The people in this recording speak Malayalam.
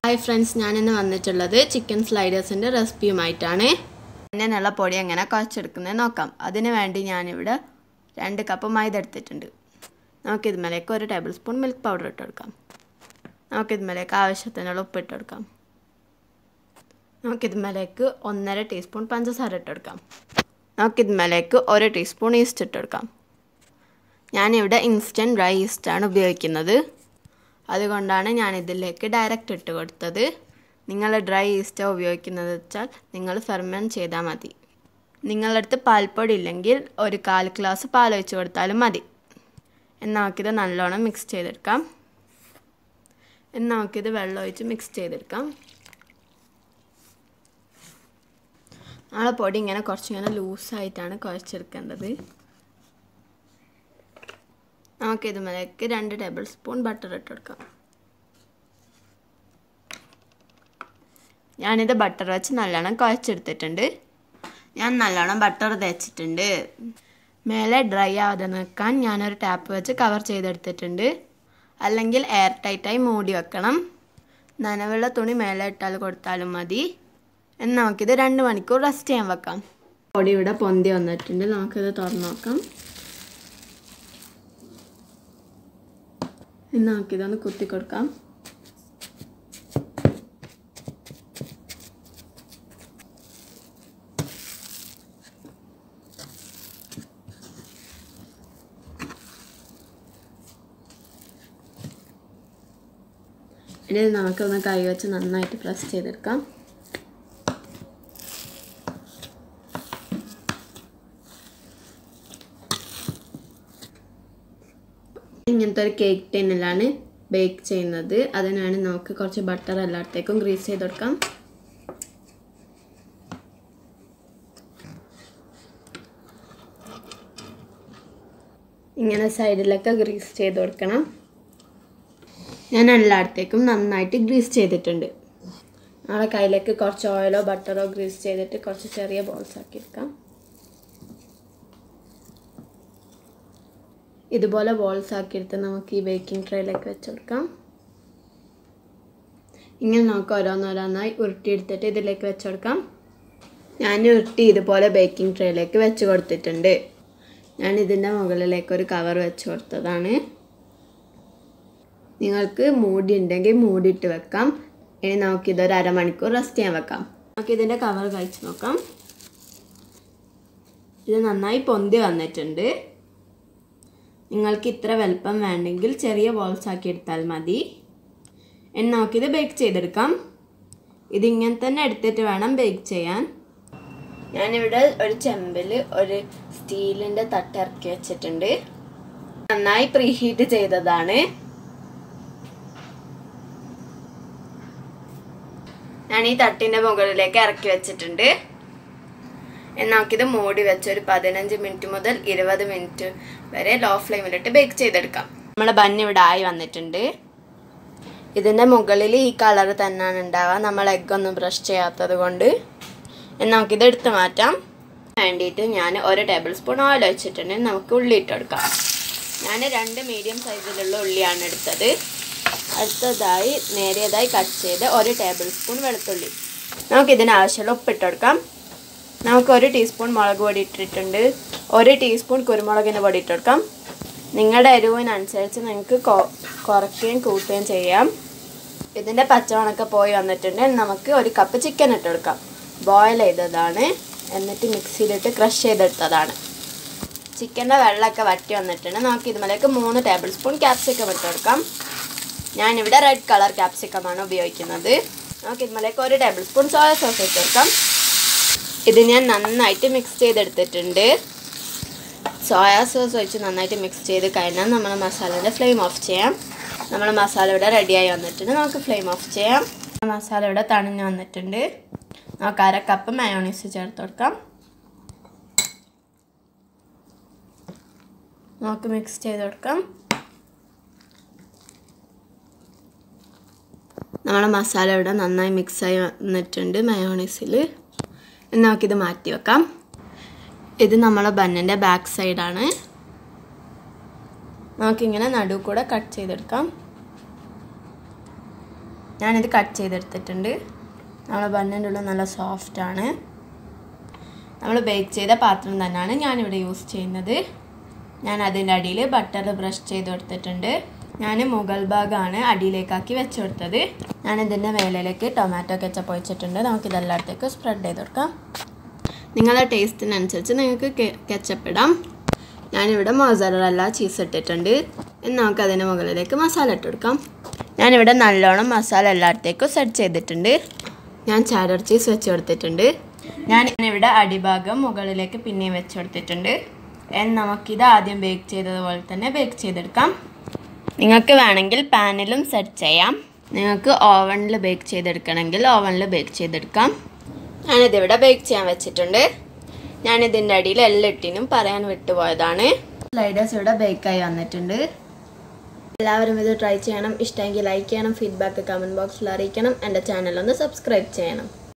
ഹായ് ഫ്രണ്ട്സ് ഞാനിന്ന് വന്നിട്ടുള്ളത് ചിക്കൻ സ്ലൈഡേഴ്സിൻ്റെ റെസിപ്പിയുമായിട്ടാണ് അങ്ങനെയുള്ള പൊടി എങ്ങനെ കുഴച്ചെടുക്കുന്നത് നോക്കാം അതിന് വേണ്ടി ഞാനിവിടെ രണ്ട് കപ്പ് മൈദ എടുത്തിട്ടുണ്ട് നമുക്കിതുമേലേക്ക് ഒരു ടേബിൾ സ്പൂൺ മിൽക്ക് പൗഡർ ഇട്ട് കൊടുക്കാം നമുക്കിതുമേലേക്ക് ആവശ്യത്തിനുള്ള ഉപ്പ് ഇട്ട് കൊടുക്കാം നമുക്കിതുമേലേക്ക് ഒന്നര ടീസ്പൂൺ പഞ്ചസാര ഇട്ട് കൊടുക്കാം നമുക്കിതുമേലേക്ക് ഒരു ടീസ്പൂൺ ഈസ്റ്റ് ഇട്ട് കൊടുക്കാം ഞാനിവിടെ ഇൻസ്റ്റൻറ്റ് ഡ്രൈ ഈസ്റ്റാണ് ഉപയോഗിക്കുന്നത് അതുകൊണ്ടാണ് ഞാൻ ഇതിലേക്ക് ഡയറക്റ്റ് ഇട്ട് കൊടുത്തത് നിങ്ങൾ ഡ്രൈ ഈസ്റ്റോ ഉപയോഗിക്കുന്നത് വെച്ചാൽ നിങ്ങൾ ഫെർമെൻറ്റ് ചെയ്താൽ മതി നിങ്ങളുടെ അടുത്ത് പാൽപ്പൊടി ഇല്ലെങ്കിൽ ഒരു കാൽ ഗ്ലാസ് പാൽ ഒഴിച്ച് കൊടുത്താലും മതി എന്നാൽ നമുക്കിത് നല്ലോണം മിക്സ് ചെയ്തെടുക്കാം എന്നാൽ നമുക്കിത് വെള്ളം ഒഴിച്ച് മിക്സ് ചെയ്തെടുക്കാം നാളെ പൊടി ഇങ്ങനെ കുറച്ചിങ്ങനെ ലൂസായിട്ടാണ് കുഴച്ചെടുക്കേണ്ടത് നമുക്ക് ഇതുമലേക്ക് രണ്ട് ടേബിൾ സ്പൂൺ ബട്ടർ ഇട്ട് കൊടുക്കാം ഞാനിത് ബട്ടർ വെച്ച് നല്ലോണം കുഴച്ചെടുത്തിട്ടുണ്ട് ഞാൻ നല്ലോണം ബട്ടർ തേച്ചിട്ടുണ്ട് മേലെ ഡ്രൈ ആവാതെ നിൽക്കാൻ ഞാനൊരു ടാപ്പ് വെച്ച് കവർ ചെയ്തെടുത്തിട്ടുണ്ട് അല്ലെങ്കിൽ എയർ ടൈറ്റായി മൂടി വെക്കണം നനവുള്ള തുണി മേലെ ഇട്ടാൽ കൊടുത്താലും മതി എന്നാൽ നമുക്കിത് രണ്ട് മണിക്കൂർ റെസ്റ്റ് ചെയ്യാൻ വെക്കാം പൊടി ഇവിടെ പൊന്തി വന്നിട്ടുണ്ട് നമുക്കിത് തുറന്ന് നോക്കാം ഇന്ന് നമുക്കിതൊന്ന് കുത്തി കൊടുക്കാം ഇനി നമുക്കൊന്ന് കൈ വെച്ച് നന്നായിട്ട് പ്രസ് ചെയ്തെടുക്കാം ഇങ്ങനത്തെ ഒരു കേക്ക് ടിന്നിലാണ് ബേക്ക് ചെയ്യുന്നത് അതിനാണ് നമുക്ക് കുറച്ച് ബട്ടർ എല്ലായിടത്തേക്കും ഗ്രീസ് ചെയ്ത് കൊടുക്കാം ഇങ്ങനെ സൈഡിലൊക്കെ ഗ്രീസ് ചെയ്ത് കൊടുക്കണം ഞാൻ എല്ലായിടത്തേക്കും നന്നായിട്ട് ഗ്രീസ് ചെയ്തിട്ടുണ്ട് നമ്മുടെ കയ്യിലേക്ക് കുറച്ച് ഓയിലോ ബട്ടറോ ഗ്രീസ് ചെയ്തിട്ട് കുറച്ച് ചെറിയ ബോൾസ് ആക്കി എടുക്കാം ഇതുപോലെ ബോൾസ് ആക്കിയെടുത്ത് നമുക്ക് ഈ ബേക്കിംഗ് ട്രേയിലേക്ക് വെച്ച് കൊടുക്കാം ഇങ്ങനെ നമുക്ക് ഓരോന്നോരോന്നായി ഉരുട്ടിയെടുത്തിട്ട് ഇതിലേക്ക് വെച്ച് കൊടുക്കാം ഞാൻ ഉരുട്ടി ഇതുപോലെ ബേക്കിംഗ് ട്രേയിലേക്ക് വെച്ച് കൊടുത്തിട്ടുണ്ട് ഞാൻ ഇതിൻ്റെ മുകളിലേക്ക് ഒരു കവർ വെച്ച് കൊടുത്തതാണ് നിങ്ങൾക്ക് മൂടി ഉണ്ടെങ്കിൽ മൂടിയിട്ട് വെക്കാം ഇനി നമുക്കിതൊരു അരമണിക്കൂർ റെസ്റ്റ് ചെയ്യാൻ വെക്കാം നമുക്കിതിൻ്റെ കവർ കഴിച്ച് നോക്കാം ഇത് നന്നായി പൊന്തി വന്നിട്ടുണ്ട് നിങ്ങൾക്ക് ഇത്ര വലുപ്പം വേണ്ടെങ്കിൽ ചെറിയ ബോൾസ് ആക്കി എടുത്താൽ മതി ഇനി നമുക്കിത് ബേക്ക് ചെയ്തെടുക്കാം ഇതിങ്ങനെ തന്നെ എടുത്തിട്ട് വേണം ബേക്ക് ചെയ്യാൻ ഞാനിവിടെ ഒരു ചെമ്പിൽ ഒരു സ്റ്റീലിൻ്റെ തട്ട് ഇറക്കി വെച്ചിട്ടുണ്ട് നന്നായി പ്രീഹീറ്റ് ചെയ്തതാണ് ഞാൻ ഈ തട്ടിൻ്റെ മുകളിലേക്ക് ഇറക്കി വെച്ചിട്ടുണ്ട് നമുക്കിത് മൂടി വെച്ച് ഒരു പതിനഞ്ച് മിനിറ്റ് മുതൽ ഇരുപത് മിനിറ്റ് വരെ ലോ ഫ്ലെയിമിലിട്ട് ബേക്ക് ചെയ്തെടുക്കാം നമ്മുടെ ബന്ന് ഇവിടെ ആയി വന്നിട്ടുണ്ട് ഇതിൻ്റെ മുകളിൽ ഈ കളർ തന്നെയാണ് ഉണ്ടാവുക നമ്മൾ എഗ്ഗൊന്നും ബ്രഷ് ചെയ്യാത്തത് കൊണ്ട് നമുക്കിത് എടുത്ത് മാറ്റാം വേണ്ടിയിട്ട് ഞാൻ ഒരു ടേബിൾ സ്പൂൺ ഓയിൽ വെച്ചിട്ടുണ്ട് നമുക്ക് ഉള്ളി ഇട്ട് കൊടുക്കാം ഞാൻ രണ്ട് മീഡിയം സൈസിലുള്ള ഉള്ളിയാണ് എടുത്തത് അടുത്തതായി നേരിയതായി കട്ട് ചെയ്ത് ഒരു ടേബിൾ സ്പൂൺ വെളുത്തുള്ളി നമുക്കിതിന് ആവശ്യമുള്ള ഉപ്പിട്ട് കൊടുക്കാം നമുക്ക് ഒരു ടീസ്പൂൺ മുളക് പൊടി ഇട്ടിട്ടുണ്ട് ഒരു ടീസ്പൂൺ കുരുമുളകിൻ്റെ പൊടി ഇട്ട് കൊടുക്കാം നിങ്ങളുടെ എരിവിനനുസരിച്ച് നിങ്ങൾക്ക് കുറയ്ക്കുകയും കൂട്ടുകയും ചെയ്യാം ഇതിൻ്റെ പച്ചമണക്ക പോയി വന്നിട്ടുണ്ട് നമുക്ക് ഒരു കപ്പ് ചിക്കൻ ഇട്ട് കൊടുക്കാം ബോയിൽ ചെയ്തതാണ് എന്നിട്ട് മിക്സിയിലിട്ട് ക്രഷ് ചെയ്തെടുത്തതാണ് ചിക്കൻ്റെ വെള്ളമൊക്കെ വറ്റി വന്നിട്ടുണ്ട് നമുക്ക് ഇതുമലേക്ക് മൂന്ന് ടേബിൾ സ്പൂൺ ക്യാപ്സിക്കം ഇട്ട് കൊടുക്കാം ഞാനിവിടെ റെഡ് കളർ ക്യാപ്സിക്കമാണ് ഉപയോഗിക്കുന്നത് നമുക്ക് ഇതുമലേക്ക് ഒരു ടേബിൾ സ്പൂൺ സോയ സോസ് ഇട്ട് കൊടുക്കാം ഇത് ഞാൻ നന്നായിട്ട് മിക്സ് ചെയ്തെടുത്തിട്ടുണ്ട് സോയാ സോസ് ഒഴിച്ച് നന്നായിട്ട് മിക്സ് ചെയ്ത് കഴിഞ്ഞാൽ നമ്മൾ മസാലയുടെ ഫ്ലെയിം ഓഫ് ചെയ്യാം നമ്മൾ മസാല ഇവിടെ റെഡിയായി വന്നിട്ടുണ്ട് നമുക്ക് ഫ്ലെയിം ഓഫ് ചെയ്യാം മസാല ഇവിടെ തണിഞ്ഞ് വന്നിട്ടുണ്ട് നമുക്ക് അര കപ്പ് മയോണീസ് ചേർത്ത് കൊടുക്കാം നമുക്ക് മിക്സ് ചെയ്ത് കൊടുക്കാം നമ്മുടെ മസാല ഇവിടെ നന്നായി മിക്സായി വന്നിട്ടുണ്ട് മയോണീസിൽ നമുക്കിത് മാറ്റി വെക്കാം ഇത് നമ്മളെ ബന്നിൻ്റെ ബാക്ക് സൈഡാണ് നമുക്കിങ്ങനെ നടുവ് കൂടെ കട്ട് ചെയ്തെടുക്കാം ഞാനിത് കട്ട് ചെയ്തെടുത്തിട്ടുണ്ട് നമ്മളെ ബണ്ണിൻ്റെ ഉള്ളിൽ നല്ല സോഫ്റ്റാണ് നമ്മൾ ബേക്ക് ചെയ്ത പാത്രം തന്നെയാണ് ഞാനിവിടെ യൂസ് ചെയ്യുന്നത് ഞാൻ അതിൻ്റെ അടിയിൽ ബട്ടർ ബ്രഷ് ചെയ്ത് കൊടുത്തിട്ടുണ്ട് ഞാൻ മുകൾ ഭാഗമാണ് അടിയിലേക്കാക്കി വെച്ച് കൊടുത്തത് ഞാൻ ഇതിൻ്റെ മേലിലേക്ക് ടൊമാറ്റോ കെച്ചപ്പ് ഒഴിച്ചിട്ടുണ്ട് നമുക്കിതെല്ലായിടത്തേക്കും സ്പ്രെഡ് ചെയ്ത് കൊടുക്കാം നിങ്ങളുടെ ടേസ്റ്റിനനുസരിച്ച് നിങ്ങൾക്ക് കെച്ചപ്പ് ഇടാം ഞാനിവിടെ മൊസറല്ല ചീസ് ഇട്ടിട്ടുണ്ട് ഇനി നമുക്ക് അതിന് മുകളിലേക്ക് മസാല ഇട്ട് കൊടുക്കാം ഞാനിവിടെ നല്ലോണം മസാല എല്ലായിടത്തേക്കും സെറ്റ് ചെയ്തിട്ടുണ്ട് ഞാൻ ചാഡർ ചീസ് വെച്ച് കൊടുത്തിട്ടുണ്ട് ഞാൻ ഇവിടെ അടിഭാഗം മുകളിലേക്ക് പിന്നെയും വെച്ച് കൊടുത്തിട്ടുണ്ട് എന്ന് നമുക്കിത് ആദ്യം ബേക്ക് ചെയ്തതുപോലെ തന്നെ ബേക്ക് ചെയ്തെടുക്കാം നിങ്ങൾക്ക് വേണമെങ്കിൽ പാനിലും സെറ്റ് ചെയ്യാം നിങ്ങൾക്ക് ഓവനിൽ ബേക്ക് ചെയ്തെടുക്കണമെങ്കിൽ ഓവനിൽ ബേക്ക് ചെയ്തെടുക്കാം ഞാനിതിവിടെ ബേക്ക് ചെയ്യാൻ വെച്ചിട്ടുണ്ട് ഞാനിതിൻ്റെ അടിയിൽ എല്ലിട്ടിനും പറയാൻ വിട്ടുപോയതാണ് സ്ലൈഡേഴ്സ് ഇവിടെ ബേക്കായി വന്നിട്ടുണ്ട് എല്ലാവരും ഇത് ട്രൈ ചെയ്യണം ഇഷ്ടമെങ്കിൽ ലൈക്ക് ചെയ്യണം ഫീഡ്ബാക്ക് കമൻറ്റ് ബോക്സിൽ അറിയിക്കണം എൻ്റെ ചാനൽ ഒന്ന് സബ്സ്ക്രൈബ് ചെയ്യണം